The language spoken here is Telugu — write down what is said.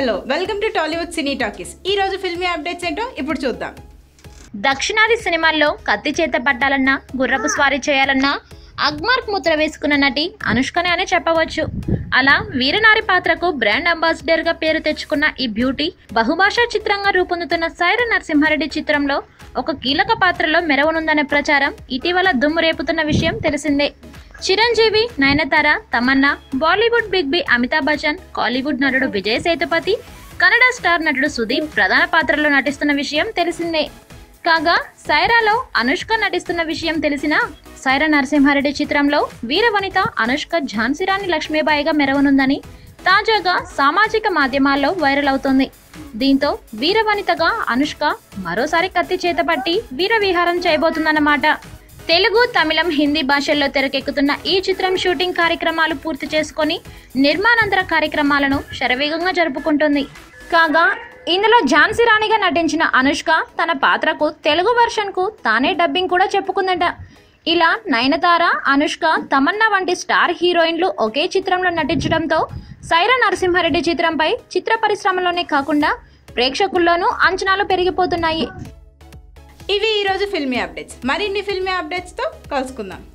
hello welcome to Tollywood cine talkies ఈ రోజు ఫిల్మీ అప్డేట్స్ ఏంటో ఇప్పుడు చూద్దాం దక్షిణాది సినిమాల్లో కత్తి చేత పట్టాలన్నా గుర్రపు స్వారీ చేయాలన్నా అగ్మార్క్ ముద్ర వేసుకున్న నటి అనుష్కనే అని చెప్పవచ్చు అలా వీరనారి పాత్రకు బ్రాండ్ అంబాసిడర్ గా పేరు తెచ్చుకున్న ఈ బ్యూటీ బహుభాషా చిత్రంగా రూపొందుతున్న సైర నరసింహారెడ్డి చిత్రంలో ఒక కీలక పాత్రలో మెరవనుందనే ప్రచారం ఇటీవల దుమ్ము రేపుతున్న విషయం తెలిసిందే Chiranjeevi Nayanthara Tamannaah Bollywood big B Amitabh Bachchan Kollywood నటుడు విజయ్ సేతుపతి కన్నడ స్టార్ నటుడు సుదీప్ ప్రధాన పాత్రలో నటిస్తున్న విషయం తెలిసిందే కాగా సైరాలో అనుష్క నటిస్తున్న విషయం తెలిసిన సైరా నరసింహారెడ్డి చిత్రంలో వీరవనిత అనుష్క ఝాన్సీరాణి లక్ష్మీబాయిగా మెరవనుందని తాజాగా సామాజిక మాధ్యమాల్లో వైరల్ అవుతోంది దీంతో వీరవనితగా అనుష్క మరోసారి కత్తి చేతపట్టి వీర విహారం చేయబోతుందన్నమాట తెలుగు తమిళం హిందీ భాషల్లో తెరకెక్కుతున్న ఈ చిత్రం షూటింగ్ కార్యక్రమాలు పూర్తి చేసుకొని నిర్మాణాంతర కార్యక్రమాలను శరవేగంగా జరుపుకుంటుంది కాగా ఇందులో ఝాన్సీ రాణిగా నటించిన అనుష్క తన పాత్రకు తెలుగు వెర్షన్కు తానే డబ్బింగ్ కూడా చెప్పుకుందట ఇలా నయనతార అనుష్క తమన్నా వంటి స్టార్ హీరోయిన్లు ఒకే చిత్రంలో నటించడంతో సైరా నరసింహారెడ్డి చిత్రంపై చిత్ర పరిశ్రమలోనే కాకుండా ప్రేక్షకుల్లోనూ అంచనాలు పెరిగిపోతున్నాయి ఇవి ఈ రోజు ఫిల్మీ అప్డేట్స్ మరిన్ని ఫిల్మీ అప్డేట్స్తో కలుసుకుందాం